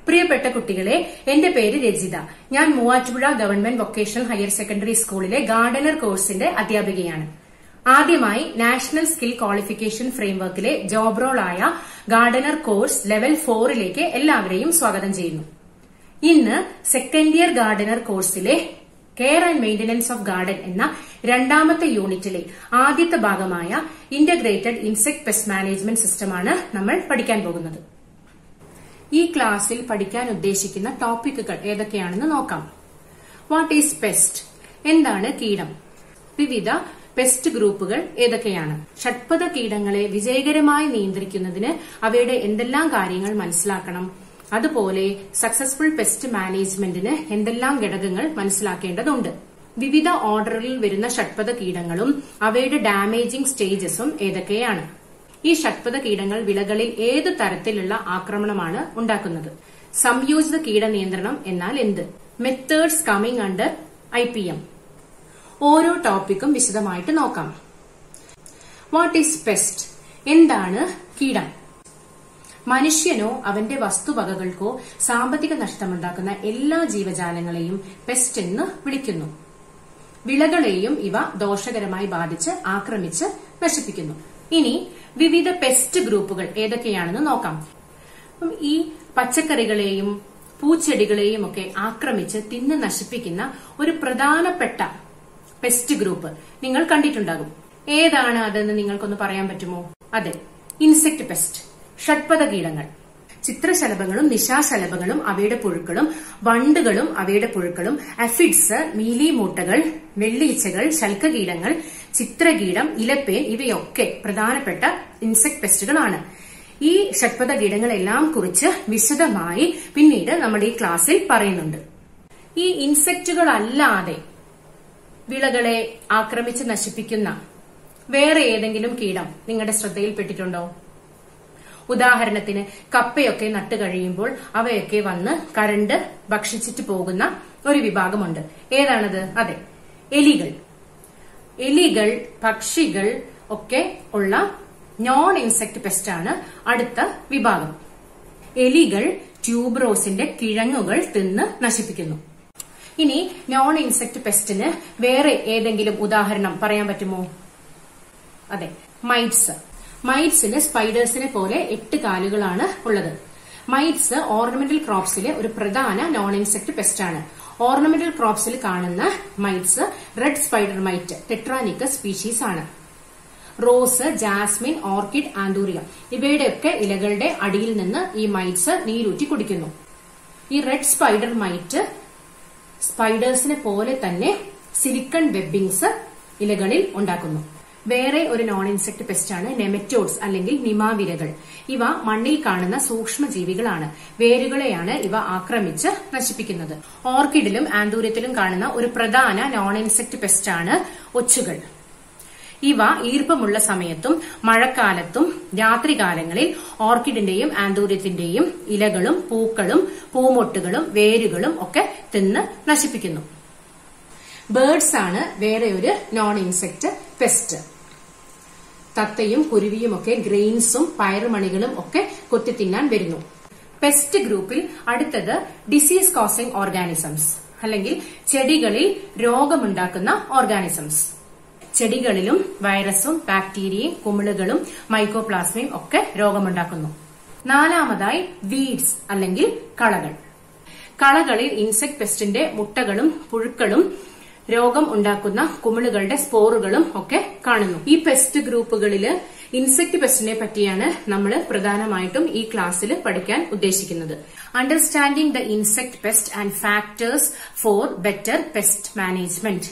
പ്രിയപ്പെട്ട കുട്ടികളെ എന്റെ പേര് രജിത ഞാൻ Muvattupuzha government vocational higher secondary സ്കൂളിലെ ഗാർഡനർ കോഴ്സിന്റെ അധ്യാപികയാണ് ആദ്യമായി നാഷണൽ സ്കിൽ ക്വാളിഫിക്കേഷൻ ഫ്രെയിംവർക്കിലെ ജോബ് റോളായ ഗാർഡനർ കോഴ്സ് ലെവൽ ഫോറിലേക്ക് എല്ലാവരെയും സ്വാഗതം ചെയ്യുന്നു ഇന്ന് സെക്കൻഡ് ഇയർ ഗാർഡനർ കോഴ്സിലെ care and maintenance of garden എന്ന രണ്ടാമത്തെ യൂണിറ്റിലെ ആദ്യത്തെ ഭാഗമായ ഇന്റഗ്രേറ്റഡ് ഇൻസെക്ട് പെസ്റ്റ് മാനേജ്മെന്റ് സിസ്റ്റമാണ് നമ്മൾ പഠിക്കാൻ പോകുന്നത് ഈ ക്ലാസ്സിൽ പഠിക്കാൻ ഉദ്ദേശിക്കുന്ന ടോപ്പിക്കുകൾ ഏതൊക്കെയാണെന്ന് നോക്കാം വാട്ട് ഈസ് പെസ്റ്റ് എന്താണ് കീടം വിവിധ പെസ്റ്റ് ഗ്രൂപ്പുകൾ ഏതൊക്കെയാണ് ഷഡ്പഥ കീടങ്ങളെ വിജയകരമായി നിയന്ത്രിക്കുന്നതിന് അവയുടെ എന്തെല്ലാം കാര്യങ്ങൾ മനസ്സിലാക്കണം അതുപോലെ സക്സസ്ഫുൾ പെസ്റ്റ് മാനേജ്മെന്റിന് എന്തെല്ലാം ഘടകങ്ങൾ മനസ്സിലാക്കേണ്ടതുണ്ട് വിവിധ ഓർഡറിൽ വരുന്ന ഷഡ്പഥ കീടങ്ങളും അവയുടെ ഡാമേജിംഗ് സ്റ്റേജസും ഏതൊക്കെയാണ് ഈ ഷഡ്പഥ കീടങ്ങൾ വിളകളിൽ ഏതു തരത്തിലുള്ള ആക്രമണമാണ് ഉണ്ടാക്കുന്നത് സംയോജിത കീടനിയന്ത്രണം എന്നാൽ എന്ത് methods coming under I P M ഓരോ ടോപ്പിക്കും വിശദമായിട്ട് നോക്കാം വാട്ട് ഈസ് പെസ്റ്റ് എന്താണ് കീടം മനുഷ്യനോ അവന്റെ വസ്തുവകകൾക്കോ സാമ്പത്തിക നഷ്ടമുണ്ടാക്കുന്ന എല്ലാ ജീവജാലങ്ങളെയും പെസ്റ്റ് എന്ന് വിളിക്കുന്നു വിളകളെയും ഇവ ദോഷകരമായി ബാധിച്ച് ആക്രമിച്ച് നശിപ്പിക്കുന്നു ഇനി വിവിധ പെസ്റ്റ് ഗ്രൂപ്പുകൾ ഏതൊക്കെയാണെന്ന് നോക്കാം അപ്പം ഈ പച്ചക്കറികളെയും പൂച്ചെടികളെയും ഒക്കെ ആക്രമിച്ച് തിന്ന് നശിപ്പിക്കുന്ന ഒരു പ്രധാനപ്പെട്ട പെസ്റ്റ് ഗ്രൂപ്പ് നിങ്ങൾ കണ്ടിട്ടുണ്ടാകും ഏതാണ് അതെന്ന് നിങ്ങൾക്കൊന്ന് പറയാൻ പറ്റുമോ അതെ ഇൻസെക്ട് പെസ്റ്റ് ഷഡ്പഥ കീടങ്ങൾ ചിത്രശലഭങ്ങളും നിശാശലഭങ്ങളും അവയുടെ പുഴുക്കളും വണ്ടുകളും അവയുടെ പുഴുക്കളും അഫിഡ്സ് മീലിമൂട്ടകൾ വെള്ളീച്ചകൾ ശൽക്കകീടങ്ങൾ ചിത്രകീടം ഇലപ്പേൻ ഇവയൊക്കെ പ്രധാനപ്പെട്ട ഇൻസെക്ട് പെസ്റ്റുകളാണ് ഈ ഷഡ്പഥ കീടങ്ങളെല്ലാം കുറിച്ച് വിശദമായി പിന്നീട് നമ്മുടെ ഈ ക്ലാസ്സിൽ പറയുന്നുണ്ട് ഈ ഇൻസെക്റ്റുകളല്ലാതെ വിളകളെ ആക്രമിച്ച് നശിപ്പിക്കുന്ന വേറെ ഏതെങ്കിലും കീടം നിങ്ങളുടെ ശ്രദ്ധയിൽപ്പെട്ടിട്ടുണ്ടോ ഉദാഹരണത്തിന് കപ്പയൊക്കെ നട്ടു കഴിയുമ്പോൾ അവയൊക്കെ വന്ന് കരണ്ട് ഭക്ഷിച്ചിട്ട് പോകുന്ന ഒരു വിഭാഗമുണ്ട് ഏതാണത് അതെ എലികൾ എലികൾ പക്ഷികൾ ഒക്കെ ഉള്ള നോൺ ഇൻസെക്ട് പെസ്റ്റ് ആണ് അടുത്ത വിഭാഗം എലികൾ ട്യൂബ്രോസിന്റെ കിഴങ്ങുകൾ തിന്ന് നശിപ്പിക്കുന്നു ഇനി നോൺ ഇൻസെക്ട് പെസ്റ്റിന് വേറെ ഏതെങ്കിലും ഉദാഹരണം പറയാൻ പറ്റുമോ അതെ മൈറ്റ്സ് മൈറ്റ്സിന് സ്പൈഡേഴ്സിനെ പോലെ എട്ട് കാലുകളാണ് ഉള്ളത് മൈറ്റ്സ് ഓർണമെന്റൽ ക്രോപ്സിലെ ഒരു പ്രധാന നോൺ ഇൻസെക്ട് പെസ്റ്റ് ആണ് ഓർണമെന്റൽ ക്രോപ്സിൽ കാണുന്ന mites red spider mite Tetranychus species ആണ് റോസ് ജാസ്മിൻ ഓർക്കിഡ് ആന്തൂറിയ ഇവയുടെയൊക്കെ ഇലകളുടെ അടിയിൽ നിന്ന് ഈ മൈറ്റ്സ് നീരൂറ്റി കുടിക്കുന്നു ഈ റെഡ് സ്പൈഡർ മൈറ്റ് സ്പൈഡേഴ്സിനെ പോലെ തന്നെ സിലിക്കൺ വെബിങ്സ് ഇലകളിൽ ഉണ്ടാക്കുന്നു വേറെ ഒരു നോൺ ഇൻസെക്ട് പെസ്റ്റ് ആണ് നെമറ്റോഡ്സ് അല്ലെങ്കിൽ നിമാവിരകൾ ഇവ മണ്ണിൽ കാണുന്ന സൂക്ഷ്മജീവികളാണ് വേരുകളെയാണ് ഇവ ആക്രമിച്ച് നശിപ്പിക്കുന്നത് ഓർക്കിഡിലും ആന്തൂര്യത്തിലും കാണുന്ന ഒരു പ്രധാന നോൺ ഇൻസെക്ട് പെസ്റ്റ് ആണ് ഒച്ചുകൾ ഇവ ഈർപ്പമുള്ള സമയത്തും മഴക്കാലത്തും രാത്രികാലങ്ങളിൽ ഓർക്കിഡിന്റെയും ആന്തൂര്യത്തിന്റെയും ഇലകളും പൂക്കളും പൂമൊട്ടുകളും വേരുകളും ഒക്കെ തിന്ന് നശിപ്പിക്കുന്നു ബേർഡ്സ് ആണ് വേറെ ഒരു നോൺ ഇൻസെക്ട് പെസ്റ്റ് തത്തയും കുരുവിയും ഒക്കെ ഗ്രെയിൻസും പയറുമണികളും ഒക്കെ കൊത്തിത്തിന്നാൻ വരുന്നു പെസ്റ്റ് ഗ്രൂപ്പിൽ അടുത്തത് ഡിസീസ് കോസിംഗ് ഓർഗാനിസംസ് അല്ലെങ്കിൽ ചെടികളിൽ രോഗമുണ്ടാക്കുന്ന ഓർഗാനിസംസ് ചെടികളിലും വൈറസും ബാക്ടീരിയയും കുമിളുകളും മൈക്കോപ്ലാസ്മയും ഒക്കെ രോഗമുണ്ടാക്കുന്നു നാലാമതായി വീഡ്സ് അല്ലെങ്കിൽ കളകൾ കളകളിൽ ഇൻസെക്ട് പെസ്റ്റിന്റെ മുട്ടകളും പുഴുക്കളും രോഗം ഉണ്ടാക്കുന്ന കുമിളുകളുടെ സ്പോറുകളും ഒക്കെ കാണുന്നു ഈ പെസ്റ്റ് ഗ്രൂപ്പുകളില് ഇൻസെക്ട് പെസ്റ്റിനെ പറ്റിയാണ് നമ്മൾ പ്രധാനമായിട്ടും ഈ ക്ലാസ്സിൽ പഠിക്കാൻ ഉദ്ദേശിക്കുന്നത് understanding the insect pest and factors for better pest management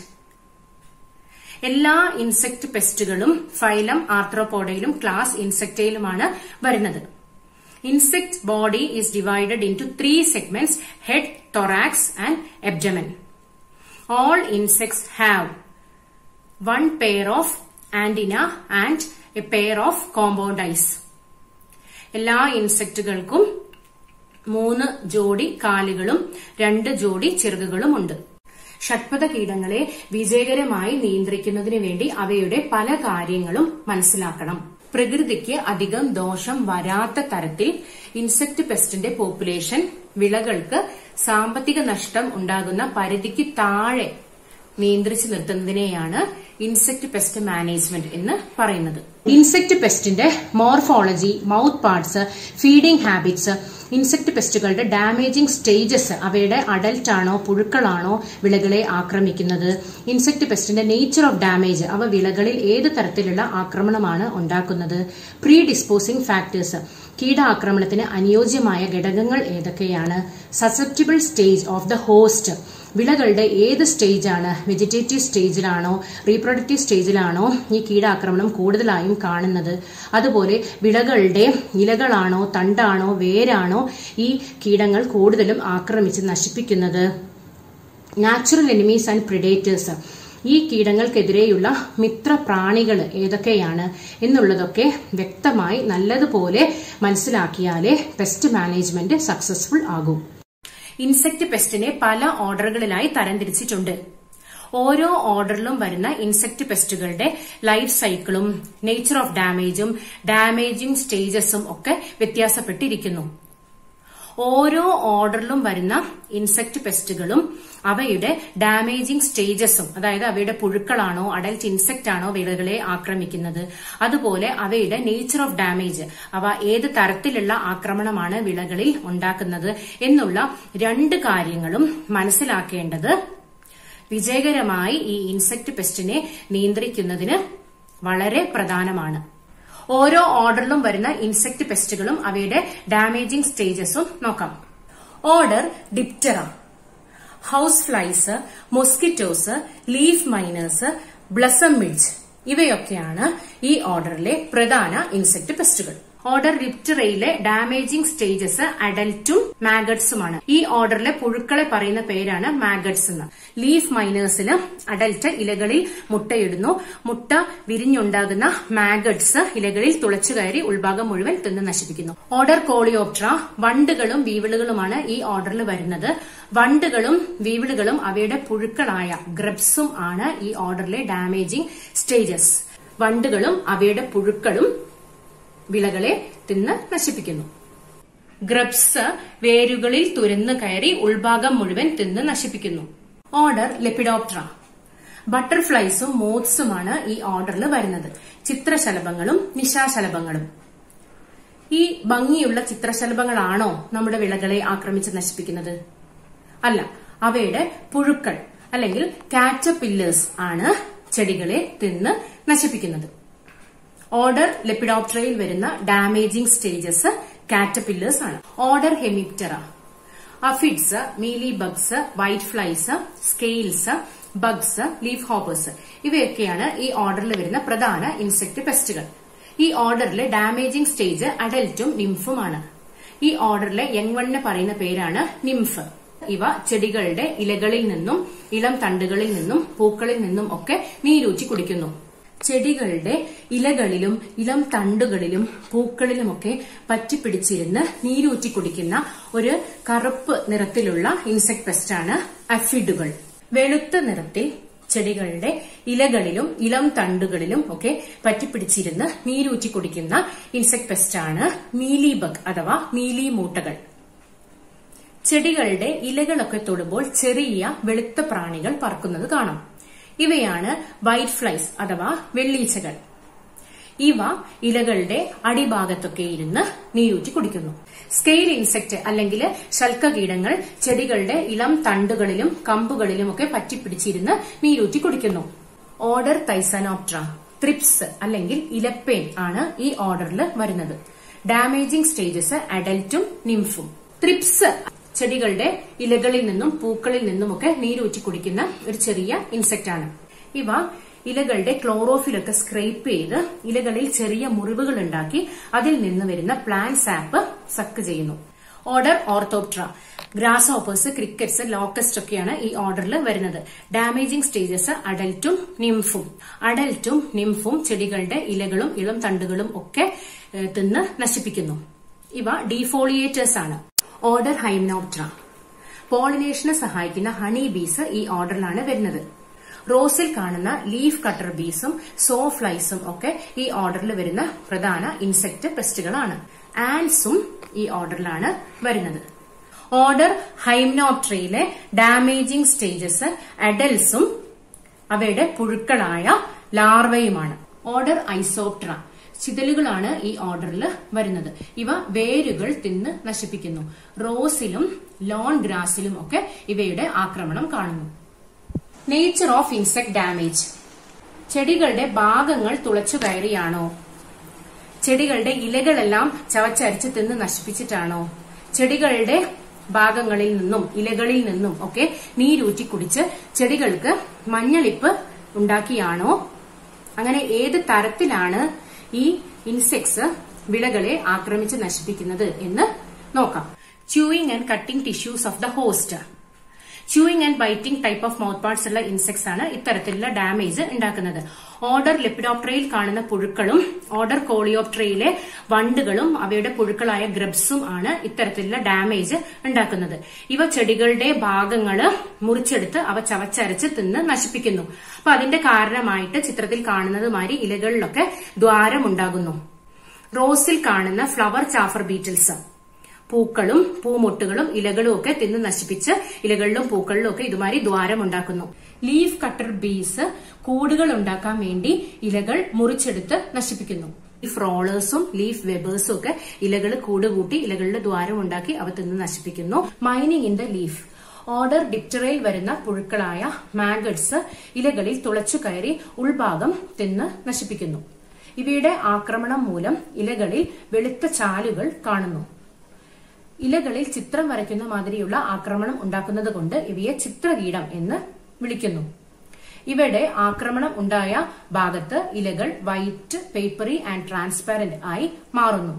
എല്ലാ ഇൻസെക്ട് പെസ്റ്റുകളും ഫൈലം ആർത്രോപോഡയിലും ക്ലാസ് ഇൻസെക്റ്റയിലുമാണ് വരുന്നത് insect body is divided into three segments head thorax and abdomen all insects have one pair of antenna and a pair of compound eyes. എല്ലാ ഇൻസെക്റ്റുകൾക്കും മൂന്ന് ജോഡി കാലുകളും രണ്ട് ജോഡി ചിറകുകളും ഉണ്ട് ഷഡ്പഥ കീടങ്ങളെ വിജയകരമായി നിയന്ത്രിക്കുന്നതിന് വേണ്ടി അവയുടെ പല കാര്യങ്ങളും മനസ്സിലാക്കണം പ്രകൃതിക്ക് അധികം ദോഷം വരാത്ത തരത്തിൽ ഇൻസെക്ട് പെസ്റ്റിന്റെ പോപ്പുലേഷൻ വിളകൾക്ക് സാമ്പത്തിക നഷ്ടം ഉണ്ടാകുന്ന പരിധിക്ക് താഴെ നിയന്ത്രിച്ചു നിർത്തുന്നതിനെയാണ് ഇൻസെക്ട് പെസ്റ്റ് മാനേജ്മെന്റ് എന്ന് പറയുന്നത് ഇൻസെക്ട് പെസ്റ്റിന്റെ morphology mouth parts feeding habits insect പെസ്റ്റുകളുടെ ഡാമേജിംഗ് സ്റ്റേജസ് അവയുടെ അഡൽട്ട് ആണോ പുഴുക്കളാണോ വിളകളെ ആക്രമിക്കുന്നത് ഇൻസെക്ട് പെസ്റ്റിന്റെ നേച്ചർ ഓഫ് ഡാമേജ് അവ വിളകളിൽ ഏത് തരത്തിലുള്ള ആക്രമണമാണ് ഉണ്ടാക്കുന്നത് പ്രീ ഡിസ്പോസിംഗ് ഫാക്ടേഴ്സ് കീടാക്രമണത്തിന് അനുയോജ്യമായ ഘടകങ്ങൾ ഏതൊക്കെയാണ് susceptible stage of the host വിളകളുടെ ഏത് സ്റ്റേജാണ് വെജിറ്റേറ്റീവ് സ്റ്റേജിലാണോ റീപ്രൊഡക്റ്റീവ് സ്റ്റേജിലാണോ ഈ കീടാക്രമണം കൂടുതലായും കാണുന്നത് അതുപോലെ വിളകളുടെ ഇലകളാണോ തണ്ടാണോ വേരാണോ ഈ കീടങ്ങൾ കൂടുതലും ആക്രമിച്ച് നശിപ്പിക്കുന്നത് നാച്ചുറൽ എനിമീസ് ആൻഡ് പ്രിഡേറ്റേഴ്സ് ഈ കീടങ്ങൾക്കെതിരെയുള്ള മിത്രപ്രാണികൾ ഏതൊക്കെയാണ് എന്നുള്ളതൊക്കെ വ്യക്തമായി നല്ലതുപോലെ മനസ്സിലാക്കിയാലേ പെസ്റ്റ് മാനേജ്മെന്റ് സക്സസ്ഫുൾ ആകും ഇൻസെക്ട് പെസ്റ്റിനെ പല ഓർഡറുകളിലായി തരംതിരിച്ചിട്ടുണ്ട് ഓരോ ഓർഡറിലും വരുന്ന ഇൻസെക്ട് പെസ്റ്റുകളുടെ ലൈഫ് സൈക്കിളും നേച്ചർ ഓഫ് ഡാമേജും ഡാമേജിംഗ് സ്റ്റേജസും ഒക്കെ വ്യത്യാസപ്പെട്ടിരിക്കുന്നു ഓരോ ഓർഡറിലും വരുന്ന ഇൻസെക്ട് പെസ്റ്റുകളും അവയുടെ ഡാമേജിംഗ് സ്റ്റേജസും അതായത് അവയുടെ പുഴുക്കളാണോ അഡൽറ്റ് ഇൻസെക്ട് ആണോ വിളകളെ ആക്രമിക്കുന്നത് അതുപോലെ അവയുടെ നേച്ചർ ഓഫ് ഡാമേജ് അവ ഏത് തരത്തിലുള്ള ആക്രമണമാണ് വിളകളിൽ ഉണ്ടാക്കുന്നത് എന്നുള്ള രണ്ട് കാര്യങ്ങളും മനസ്സിലാക്കേണ്ടത് വിജയകരമായി ഈ ഇൻസെക്ട് പെസ്റ്റിനെ നിയന്ത്രിക്കുന്നതിന് വളരെ പ്രധാനമാണ് ഓരോ ഓർഡറിലും വരുന്ന ഇൻസെക്ട് പെസ്റ്റുകളും അവയുടെ ഡാമേജിംഗ് സ്റ്റേജസും നോക്കാം order Diptera house flies mosquitoes leaf miners blossom midge ഇവയൊക്കെയാണ് ഈ ഓർഡറിലെ പ്രധാന ഇൻസെക്ട് പെസ്റ്റുകൾ ഓർഡർ റിപ്റ്ററയിലെ ഡാമേജിംഗ് സ്റ്റേജസ് അഡൽറ്റും മാഗട്സുമാണ് ഈ ഓർഡറിലെ പുഴുക്കളെ പറയുന്ന പേരാണ് മാഗട്സ് എന്ന് ലീഫ് മൈനേഴ്സിന് അഡൽറ്റ് ഇലകളിൽ മുട്ടയിടുന്നു മുട്ട വിരിഞ്ഞുണ്ടാകുന്ന മാഗട്സ് ഇലകളിൽ തുളച്ചു കയറി ഉൾഭാഗം മുഴുവൻ തിന്ന് നശിപ്പിക്കുന്നു ഓർഡർ കോളിയോപ്ട്ര വണ്ടുകളും വീവിളുകളുമാണ് ഈ ഓർഡറിൽ വരുന്നത് വണ്ടുകളും വീവിളുകളും അവയുടെ പുഴുക്കളായ ഗ്രബ്സും ആണ് ഈ ഓർഡറിലെ ഡാമേജിംഗ് സ്റ്റേജസ് വണ്ടുകളും അവയുടെ പുഴുക്കളും വിളകളെ തിന്ന് നശിപ്പിക്കുന്നു ഗ്രബ്സ് വേരുകളിൽ തുരന്നു കയറി ഉൾഭാഗം മുഴുവൻ തിന്ന് നശിപ്പിക്കുന്നു ഓർഡർ ലെപ്പിഡോപ്ട്ര ബട്ടർഫ്ലൈസും മോത്സുമാണ് ഈ ഓർഡറിൽ വരുന്നത് ചിത്രശലഭങ്ങളും നിശാശലഭങ്ങളും ഈ ഭംഗിയുള്ള ചിത്രശലഭങ്ങളാണോ നമ്മുടെ വിളകളെ ആക്രമിച്ച് നശിപ്പിക്കുന്നത് അല്ല അവയുടെ പുഴുക്കൾ അല്ലെങ്കിൽ കാറ്റപില്ലേഴ്സ് ആണ് ചെടികളെ തിന്ന് നശിപ്പിക്കുന്നത് ഓർഡർ ലെപ്പിഡോപ്റ്ററയിൽ വരുന്ന ഡാമേജിംഗ് സ്റ്റേജസ് കാറ്റപില്ലേഴ്സ് ആണ് order Hemiptera aphids mealy bugs white flies scales bugs leafhoppers ഇവയൊക്കെയാണ് ഈ ഓർഡറിൽ വരുന്ന പ്രധാന ഇൻസെക്ട് പെസ്റ്റുകൾ ഈ ഓർഡറിലെ ഡാമേജിംഗ് സ്റ്റേജ് അഡൽറ്റും നിംഫുമാണ് ഈ ഓർഡറിലെ യങ് വണ്ണിന് പറയുന്ന പേരാണ് നിംഫ് ഇവ ചെടികളുടെ ഇലകളിൽ നിന്നും ഇളം തണ്ടുകളിൽ നിന്നും പൂക്കളിൽ നിന്നും ഒക്കെ നീരൂറ്റി കുടിക്കുന്നു ചെടികളുടെ ഇലകളിലും ഇളം തണ്ടുകളിലും പൂക്കളിലുമൊക്കെ പറ്റിപ്പിടിച്ചിരുന്ന് നീരൂറ്റി കുടിക്കുന്ന ഒരു കറുപ്പ് നിറത്തിലുള്ള ഇൻസെക്ട് പെസ്റ്റാണ് അഫിഡുകൾ വെളുത്ത നിറത്തിൽ ചെടികളുടെ ഇലകളിലും ഇളം തണ്ടുകളിലും ഒക്കെ പറ്റിപ്പിടിച്ചിരുന്ന് നീരൂറ്റി കുടിക്കുന്ന ഇൻസെക്ട് പെസ്റ്റാണ് മീലിബഗ് അഥവാ മീലി മൂട്ടകൾ ചെടികളുടെ ഇലകളൊക്കെ തൊടുമ്പോൾ ചെറിയ വെളുത്ത പ്രാണികൾ പറക്കുന്നത് കാണാം ഇവയാണ് വൈറ്റ് ഫ്ലൈസ് അഥവാ വെള്ളീച്ചകൾ ഇവ ഇലകളുടെ അടിഭാഗത്തൊക്കെ ഇരുന്ന് നീരൂറ്റി കുടിക്കുന്നു സ്കെയിൽ ഇൻസെക്ട് അല്ലെങ്കിൽ ശൽക്കകീടങ്ങൾ ചെടികളുടെ ഇളം തണ്ടുകളിലും കമ്പുകളിലുമൊക്കെ പറ്റിപ്പിടിച്ചിരുന്ന് നീരൂറ്റി കുടിക്കുന്നു ഓർഡർ തൈസനോപ്ട്ര ത്രിപ്സ് അല്ലെങ്കിൽ ഇലപ്പേൻ ആണ് ഈ ഓർഡറിൽ വരുന്നത് ഡാമേജിംഗ് സ്റ്റേജസ് അഡൽറ്റും നിംഫും ത്രിപ്സ് ചെടികളുടെ ഇലകളിൽ നിന്നും പൂക്കളിൽ നിന്നുമൊക്കെ നീരൂറ്റി കുടിക്കുന്ന ഒരു ചെറിയ ഇൻസെക്ട് ആണ് ഇവ ഇലകളുടെ ക്ലോറോഫിലൊക്കെ സ്ക്രേപ്പ് ചെയ്ത് ഇലകളിൽ ചെറിയ മുറിവുകൾ ഉണ്ടാക്കി അതിൽ നിന്ന് വരുന്ന പ്ലാൻ സാപ്പ് സക്ക് ചെയ്യുന്നു order Orthoptera grasshoppers crickets locust ഒക്കെയാണ് ഈ ഓർഡറിൽ വരുന്നത് ഡാമേജിംഗ് സ്റ്റേജസ് അഡൽറ്റും നിംഫും അഡൽറ്റും നിംഫും ചെടികളുടെ ഇലകളും ഇളം തണ്ടുകളും ഒക്കെ ഏഹ്, തിന്ന് നശിപ്പിക്കുന്നു ഇവ ഡീഫോളിയേറ്റേഴ്സ് ആണ് ഓർഡർ ഹൈമനോപ്ട്ര പോളിനേഷന് സഹായിക്കുന്ന ഹണി ബീസ് ഈ ഓർഡറിലാണ് വരുന്നത് റോസിൽ കാണുന്ന ലീഫ് കട്ടർ ബീസും സോ ഫ്ലൈസും ഒക്കെ ഈ ഓർഡറിൽ വരുന്ന പ്രധാന ഇൻസെക്ട് പെസ്റ്റുകളാണ് ആൻസും ഈ ഓർഡറിലാണ് വരുന്നത് ഓർഡർ ഹൈംനോപ്ട്രയിലെ ഡാമേജിംഗ് സ്റ്റേജസ് അഡൽസും അവയുടെ പുഴുക്കളായ ലാർവയുമാണ് ഓർഡർ ഐസോപ്ട്ര ചിതലുകളാണ് ഈ ഓർഡറിൽ വരുന്നത് ഇവ വേരുകൾ തിന്ന് നശിപ്പിക്കുന്നു റോസിലും ലോൺ ഗ്രാസിലും ഒക്കെ ഇവയുടെ ആക്രമണം കാണുന്നു നേച്ചർ ഓഫ് ഇൻസെക്ട് ഡാമേജ് ചെടികളുടെ ഭാഗങ്ങൾ തുളച്ചു കയറിയാണോ ചെടികളുടെ ഇലകളെല്ലാം ചവച്ചരിച്ച് തിന്ന് നശിപ്പിച്ചിട്ടാണോ ചെടികളുടെ ഭാഗങ്ങളിൽ നിന്നും ഇലകളിൽ നിന്നും ഒക്കെ നീരൂറ്റി കുടിച്ച് ചെടികൾക്ക് മഞ്ഞളിപ്പ് ഉണ്ടാക്കിയാണോ അങ്ങനെ ഏത് തരത്തിലാണ് ഈ ഇൻസെക്ട്സ് വിളകളെ ആക്രമിച്ച് നശിപ്പിക്കുന്നത് എന്ന് നോക്കാം chewing and cutting tissues of the host chewing and biting type of mouth parts ഉള്ള ഇൻസെക്ട്സ് ആണ് ഇത്തരത്തിലുള്ള ഡാമേജ് ഉണ്ടാക്കുന്നത് ഓർഡർ ലെപ്പിഡോപ്ട്രയിൽ കാണുന്ന പുഴുക്കളും ഓർഡർ കോളിയോപ്ട്രയിലെ വണ്ടുകളും അവയുടെ പുഴുക്കളായ ഗ്രബ്സും ആണ് ഇത്തരത്തിലുള്ള ഡാമേജ് ഉണ്ടാക്കുന്നത് ഇവ ചെടികളുടെ ഭാഗങ്ങള് മുറിച്ചെടുത്ത് അവ ചവച്ചരച്ച് തിന്ന് നശിപ്പിക്കുന്നു അപ്പൊ അതിന്റെ കാരണമായിട്ട് ചിത്രത്തിൽ കാണുന്നത് മാതിരി ഇലകളിലൊക്കെ ദ്വാരമുണ്ടാകുന്നു റോസിൽ കാണുന്ന ഫ്ലവർ ചാഫർ ബീറ്റിൽസ് പൂക്കളും പൂമൊട്ടുകളും ഇലകളും ഒക്കെ തിന്ന് നശിപ്പിച്ച് ഇലകളിലും പൂക്കളിലും ഒക്കെ ഇതുമാതിരി ദ്വാരം ഉണ്ടാക്കുന്നു ലീഫ് കട്ടർ ബീസ് കൂടുകൾ ഉണ്ടാക്കാൻ വേണ്ടി ഇലകൾ മുറിച്ചെടുത്ത് നശിപ്പിക്കുന്നു ലീഫ് റോളേഴ്സും ലീഫ് വെബേഴ്സും ഒക്കെ ഇലകൾ കൂടുകൂട്ടി ഇലകളുടെ ദ്വാരം ഉണ്ടാക്കി അവ തിന്ന് നശിപ്പിക്കുന്നു mining in the leaf order ഡിപ്റ്ററയിൽ വരുന്ന പുഴുക്കളായ മാഗഡ്സ് ഇലകളിൽ തുളച്ചു കയറി ഉൾഭാഗം തിന്ന് നശിപ്പിക്കുന്നു ഇവയുടെ ആക്രമണം മൂലം ഇലകളിൽ വെളുത്ത ചാലുകൾ കാണുന്നു ഇലകളിൽ ചിത്രം വരയ്ക്കുന്ന മാതിരിയുള്ള ആക്രമണം ഉണ്ടാക്കുന്നത് കൊണ്ട് ഇവയെ ചിത്രകീടം എന്ന് വിളിക്കുന്നു ഇവയുടെ ആക്രമണം ഉണ്ടായ ഭാഗത്ത് ഇലകൾ വൈറ്റ് പേപ്പറി ആൻഡ് ട്രാൻസ്പാരന്റ് ആയി മാറുന്നു